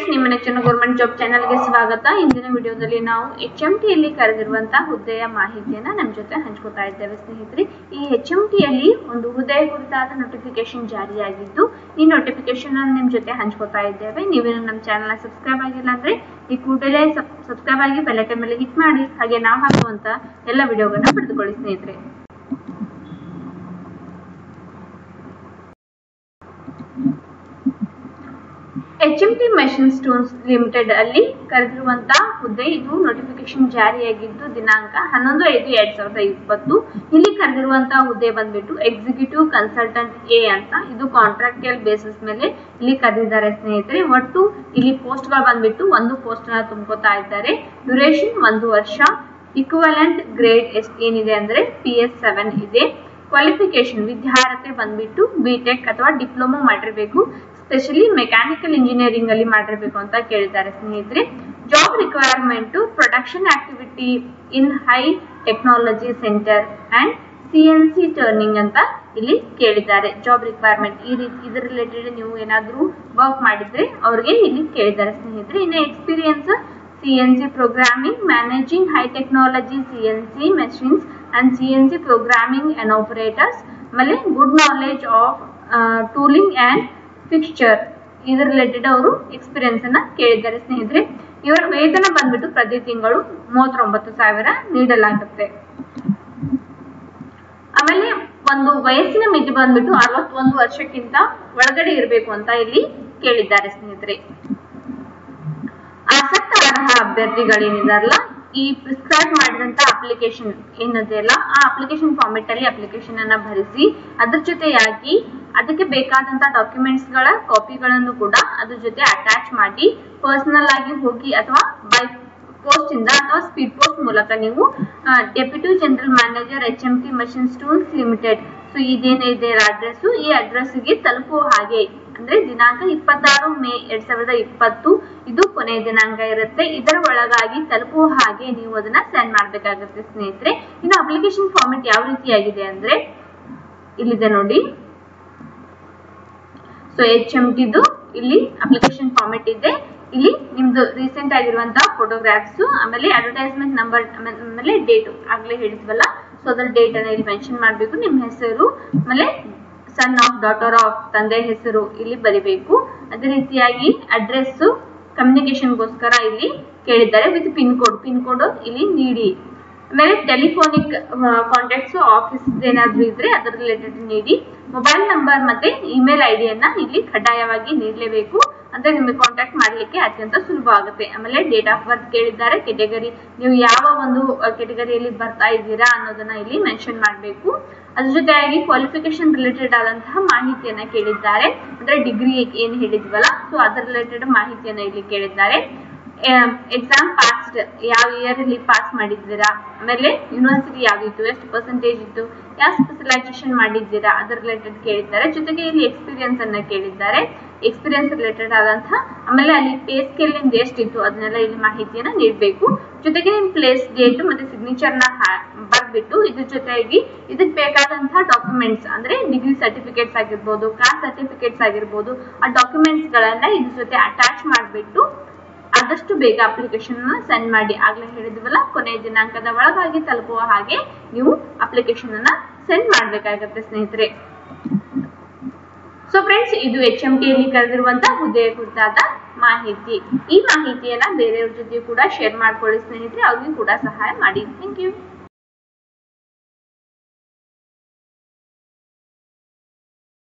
ನಿಮ್ಮ ನೆಚ್ಚಿನ government job ಚಾನಲ್ಗೆ ಸ್ವಾಗತ ಇಂದಿನ ವಿಡಿಯೋದಲ್ಲಿ ನಾವು ಎಚ್ ಎಂ ಟಿಯಲ್ಲಿ ಕರೆದಿರುವಂತಹ ಹುದ್ದೆಯ ಮಾಹಿತಿಯನ್ನ ನಮ್ಮ ಜೊತೆ ಹಂಚ್ಕೋತಾ ಇದ್ದೇವೆ ಸ್ನೇಹಿತರೆ ಈ ಎಚ್ ಎಂ ಟಿಯಲ್ಲಿ ಒಂದು ಹುದ್ದೆಯ ಕುರಿತಾದ ನೋಟಿಫಿಕೇಶನ್ ಜಾರಿಯಾಗಿದ್ದು ಈ ನೋಟಿಫಿಕೇಶನ್ ಅನ್ನು ನಿಮ್ಮ ಜೊತೆ ಹಂಚ್ಕೋತಾ ಇದ್ದೇವೆ ನೀವೇನು ನಮ್ಮ ಚಾನಲ್ ಸಬ್ಸ್ಕ್ರೈಬ್ ಆಗಿಲ್ಲ ಅಂದ್ರೆ ಈ ಕೂಡಲೇ ಸಬ್ಸ್ಕ್ರೈಬ್ ಆಗಿ ಬೆಲ್ಲೈಕನ್ ಮೇಲೆ ಹಿಟ್ ಮಾಡಿ ಹಾಗೆ ನಾವು ಹಾಕುವಂತ ಎಲ್ಲ ವಿಡಿಯೋಗಳನ್ನ ಪಡೆದುಕೊಳ್ಳಿ ಸ್ನೇಹಿತರೆ H M T machine stones limited ಅಲ್ಲಿ ಕರೆದಿರುವಂತಹ ಹುದ್ದೆ ಇದು ನೋಟಿಫಿಕೇಶನ್ ಜಾರಿಯಾಗಿದ್ದು ದಿನಾಂಕ ಹನ್ನೊಂದು ಐದು ಎರಡ್ ಸಾವಿರದ ಇಪ್ಪತ್ತು ಇಲ್ಲಿ ಕರೆದಿರುವಂತಹ ಹುದ್ದೆ ಬಂದ್ಬಿಟ್ಟು ಎಕ್ಸಿಕ್ಯೂಟಿವ್ ಕನ್ಸಲ್ಟೆಂಟ್ ಎ ಅಂತ ಇದು ಕಾಂಟ್ರಾಕ್ಟಲ್ ಬೇಸಿಸ್ ಮೇಲೆ ಇಲ್ಲಿ ಕರೆದಿದ್ದಾರೆ ಸ್ನೇಹಿತರೆ ಒಟ್ಟು ಇಲ್ಲಿ ಪೋಸ್ಟ್ ಗಳು ಬಂದ್ಬಿಟ್ಟು ಒಂದು ಪೋಸ್ಟ್ ನ ತುಂಬ್ಕೋತಾ ಇದ್ದಾರೆ ಡ್ಯುರೇಷನ್ ಒಂದು ವರ್ಷ ಇಕ್ವಲೆಂಟ್ ಗ್ರೇಡ್ ಎಸ್ ಏನಿದೆ ಅಂದ್ರೆ ಪಿ ಎಸ್ ಸೆವೆನ್ ಇದೆ ಕ್ವಾಲಿಫಿಕೇಶನ್ ವಿದ್ಯಾರ್ಹತೆ ಬಂದ್ಬಿಟ್ಟು ಬಿ ಟೆಕ್ ಅಥವಾ ಡಿಪ್ಲೊಮಾ ಮಾಡಿರ್ಬೇಕು ಸ್ಪೆಷಲಿ ಮೆಕ್ಯಾನಿಕಲ್ ಇಂಜಿನಿಯರಿಂಗ್ ಅಲ್ಲಿ ಮಾಡಿರ್ಬೇಕು ಅಂತ ಕೇಳಿದ್ದಾರೆ ಸ್ನೇಹಿತರೆ job requirement production activity in high technology centre and C N C turning ಅಂತ ಇಲ್ಲಿ ಕೇಳಿದ್ದಾರೆ ಜಾಬ್ ರಿಕ್ವೈರ್ಮೆಂಟ್ ಈ ರೀತಿ ಇದ್ರ ರಿಲೇಟೆಡ್ ನೀವು ಏನಾದ್ರೂ ವರ್ಕ್ ಮಾಡಿದ್ರೆ ಅವ್ರಿಗೆ ಇಲ್ಲಿ ಕೇಳಿದ್ದಾರೆ ಸ್ನೇಹಿತರೆ ಇನ್ನು experience C N C programming managing high technology C N C machines and C N C programming and operators ಆಮೇಲೆ good knowledge of tooling and fixture ಇದ್ರ ರಿಲೇಟೆಡ್ ಅವರು ಎಕ್ಸ್ಪೀರಿಯನ್ಸ್ ಅನ್ನ ಕೇಳಿದ್ದಾರೆ ಸ್ನೇಹಿತರೆ ಇವರ ವೇತನ ಬಂದ್ಬಿಟ್ಟು ಪ್ರತಿ ತಿಂಗಳು ಮೂವತ್ತೊಂಬತ್ತು ಸಾವಿರ ನೀಡಲಾಗುತ್ತೆ ಆಮೇಲೆ ಒಂದು ವಯಸ್ಸಿನ ಮಿತಿ ಬಂದ್ಬಿಟ್ಟು ಅರವತ್ತೊಂದು ವರ್ಷಕ್ಕಿಂತ ಒಳಗಡೆ ಇರಬೇಕು ಅಂತ ಇಲ್ಲಿ ಕೇಳಿದ್ದಾರೆ ಸ್ನೇಹಿತರೆ ಆಸಕ್ತ ಅರ್ಹ ಅಭ್ಯರ್ಥಿಗಳೇನಿದಾರಲ್ಲ ಈ ಪ್ರಿಸ್ಕ್ರೈಬ್ ಮಾಡಿದಂತ ಅಪ್ಲಿಕೇಶನ್ ಏನಿದೆಯಲ್ಲ ಆ ಅಪ್ಲಿಕೇಶನ್ ಫಾರ್ಮೆಟ್ ಅಲ್ಲಿ ಅಪ್ಲಿಕೇಶನ್ ಅನ್ನ ಭರಿಸಿ ಅದ್ರ ಜೊತೆಯಾಗಿ ಅದಕ್ಕೆ ಬೇಕಾದಂತ ಡಾಕ್ಯುಮೆಂಟ್ಸ್ ಗಳ ಕಾಪಿಗಳನ್ನು ಕೂಡ ಅದ್ರ ಜೊತೆ ಅಟ್ಯಾಚ್ ಮಾಡಿ ಪರ್ಸನಲ್ ಆಗಿ ಹೋಗಿ ಅಥವಾ ಬೈ ಪೋಸ್ಟ್ ಇಂದ ಅಥವಾ ಸ್ಪೀಡ್ ಪೋಸ್ಟ್ ಮೂಲಕ ನೀವು deputy general manager H M T machine tools limited so ಇದೇನಿದೆ ಅಡ್ರೆಸ್ ಈ ಅಡ್ರೆಸ್ ಗೆ ತಲುಪುವ ಹಾಗೆ ಅಂದ್ರೆ ದಿನಾಂಕ ಇಪ್ಪತ್ತಾರು ಮೇ ಎರಡ್ ಸಾವಿರದ ಇಪ್ಪತ್ತು ಇದು ಕೊನೆಯ ದಿನಾಂಕ ಇರುತ್ತೆ ಇದರ ಒಳಗಾಗಿ ತಲುಪುವ ಹಾಗೆ ನೀವು ಅದನ್ನ ಸೆಂಡ್ ಮಾಡ್ಬೇಕಾಗುತ್ತೆ ಸ್ನೇಹಿತರೆ ಇನ್ನು ಅಪ್ಲಿಕೇಶನ್ ಫಾರ್ಮೆಟ್ ಯಾವ ರೀತಿಯಾಗಿದೆ ಅಂದ್ರೆ ಇಲ್ಲಿದೆ ನೋಡಿ ಸೊ ಎಚ್ ಎಂ ಟಿದು ಇಲ್ಲಿ ಅಪ್ಲಿಕೇಶನ್ ಫಾರ್ಮೆಟ್ ಇದೆ ಇಲ್ಲಿ ನಿಮ್ದು ರೀಸೆಂಟ್ ಆಗಿರುವಂತಹ ಫೋಟೋಗ್ರಾಫ್ಸ್ ಆಮೇಲೆ ಅಡ್ವರ್ಟೈಸ್ಮೆಂಟ್ ನಂಬರ್ ಆಮೇಲೆ ಡೇಟ್ ಆಗ್ಲೇ ಹೇಳಿದ್ವಲ್ಲ ಸೊ ಅದ್ರ ಡೇಟ್ ಅನ್ನ ಇಲ್ಲಿ ಮೆನ್ಷನ್ ಮಾಡಬೇಕು ನಿಮ್ಮ ಹೆಸರು ಆಮೇಲೆ ಸನ್ ಆಫ್ ಡಾಟರ್ ಆಫ್ ತಂದೆ ಹೆಸರು ಇಲ್ಲಿ ಬರಿಬೇಕು ಅದೇ ರೀತಿಯಾಗಿ ಅಡ್ರೆಸ್ ಕಮ್ಯುನಿಕೇಶನ್ಗೋಸ್ಕರ ಇಲ್ಲಿ ಕೇಳಿದ್ದಾರೆ with pin code pin code ಇಲ್ಲಿ ನೀಡಿ ಆಮೇಲೆ ಟೆಲಿಫೋನಿಕ್ ಕಾಂಟ್ಯಾಕ್ಟ್ಸ್ ಆಫೀಸ್ ಏನಾದ್ರೂ ಇದ್ರೆ ಅದರ ರಿಲೇಟೆಡ್ ನೀಡಿ ಮೊಬೈಲ್ ನಂಬರ್ ಮತ್ತೆ ಇಮೇಲ್ ಐಡಿಯನ್ನ ಇಲ್ಲಿ ಕಡ್ಡಾಯವಾಗಿ ನೀಡಲೇಬೇಕು ಅಂದ್ರೆ ನಿಮಗೆ ಕಾಂಟ್ಯಾಕ್ಟ್ ಮಾಡ್ಲಿಕ್ಕೆ ಅತ್ಯಂತ ಸುಲಭ ಆಗುತ್ತೆ ಆಮೇಲೆ ಡೇಟ್ ಆಫ್ ಬರ್ತ್ ಕೇಳಿದ್ದಾರೆ ಕೆಟಗರಿ ನೀವು ಯಾವ ಒಂದು ಕೆಟಗರಿಯಲ್ಲಿ ಬರ್ತಾ ಇದ್ದೀರಾ ಅನ್ನೋದನ್ನ ಇಲ್ಲಿ ಮೆನ್ಷನ್ ಮಾಡಬೇಕು ಅದ್ರ ಜೊತೆಯಾಗಿ ಕ್ವಾಲಿಫಿಕೇಶನ್ ರಿಲೇಟೆಡ್ ಆದಂತಹ ಮಾಹಿತಿಯನ್ನ ಕೇಳಿದ್ದಾರೆ ಅಂದ್ರೆ ಡಿಗ್ರಿ ಏನ್ ಹೇಳಿದ್ವಲ್ಲ ಸೊ ಅದರ ರಿಲೇಟೆಡ್ ಮಾಹಿತಿಯನ್ನ ಇಲ್ಲಿ ಕೇಳಿದ್ದಾರೆ ಎಕ್ಸಾಮ್ ಪಾಸ್ಡ್ ಯಾವ ಇಯರ್ ಅಲ್ಲಿ ಪಾಸ್ ಮಾಡಿದ್ದೀರಾ ಆಮೇಲೆ ಯೂನಿವರ್ಸಿಟಿ ಯಾವ್ದಿತ್ತು ಎಷ್ಟು ಪರ್ಸೆಂಟೇಜ್ ಇತ್ತು ಯಾವ ಸ್ಪೆಷಲೈಸೇಷನ್ ಮಾಡಿದ್ದೀರಾ ಅದ್ರ ರಿಲೇಟೆಡ್ ಕೇಳಿದ್ದಾರೆ ಜೊತೆಗೆ ಇಲ್ಲಿ ಎಕ್ಸ್ಪೀರಿಯನ್ಸ್ ಅನ್ನ ಕೇಳಿದ್ದಾರೆ ಎಕ್ಸ್ಪೀರಿಯನ್ಸ್ ರಿಲೇಟೆಡ್ ಆದಂತಹ ಆಮೇಲೆ ಅಲ್ಲಿ ಪೇ ಸ್ಕೇಲ್ ನಿಮ್ದು ಎಷ್ಟಿತ್ತು ಅದನ್ನೆಲ್ಲ ಇಲ್ಲಿ ಮಾಹಿತಿಯನ್ನ ನೀಡಬೇಕು ಜೊತೆಗೆ ನಿಮ್ ಪ್ಲೇಸ್ ಡೇಟ್ ಮತ್ತೆ ಸಿಗ್ನೇಚರ್ ನ ಬರ್ಬಿಟ್ಟು ಇದ್ರ ಜೊತೆಗೆ ಇದಕ್ಕೆ ಬೇಕಾದಂತಹ ಡಾಕ್ಯುಮೆಂಟ್ಸ್ ಅಂದ್ರೆ ಡಿಗ್ರಿ ಸರ್ಟಿಫಿಕೇಟ್ಸ್ ಆಗಿರ್ಬೋದು ಕಾಸ್ಟ್ ಸರ್ಟಿಫಿಕೇಟ್ಸ್ ಆಗಿರ್ಬೋದು ಆ ಡಾಕ್ಯುಮೆಂಟ್ಸ್ ಗಳನ್ನ ಇದ್ರ ಜೊತೆ ಅಟ್ಯಾಚ್ ಮಾಡಿಬಿಟ್ಟು ಆದಷ್ಟು ಬೇಗ ಅಪ್ಲಿಕೇಶನ್ ಸೆಂಡ್ ಮಾಡಿ ಆಗ್ಲೇ ಹೇಳಿದ್ವಲ್ಲ ಕೊನೆಯ ದಿನಾಂಕದ ಒಳಗಾಗಿ ತಲುಪುವ ಹಾಗೆ ನೀವು ಅಪ್ಲಿಕೇಶನ್ ಅನ್ನ ಸೆಂಡ್ ಮಾಡ್ಬೇಕಾಗತ್ತೆ ಸ್ನೇಹಿತರೆ ಸೊ ಫ್ರೆಂಡ್ಸ್ ಇದು ಎಚ್ ಎಂ ಟಿಯಲ್ಲಿ ಕರೆದಿರುವಂತಹ ಹುದ್ದೆಯ ಕುರಿತಾದ ಮಾಹಿತಿ ಈ ಮಾಹಿತಿಯನ್ನ ಬೇರೆಯವ್ರ ಜೊತೆ ಕೂಡ ಶೇರ್ ಮಾಡ್ಕೊಳ್ಳಿ ಸ್ನೇಹಿತರೆ ಅವ್ರಿಗೂ ಕೂಡ ಸಹಾಯ ಮಾಡಿ ಥ್ಯಾಂಕ್ ಯು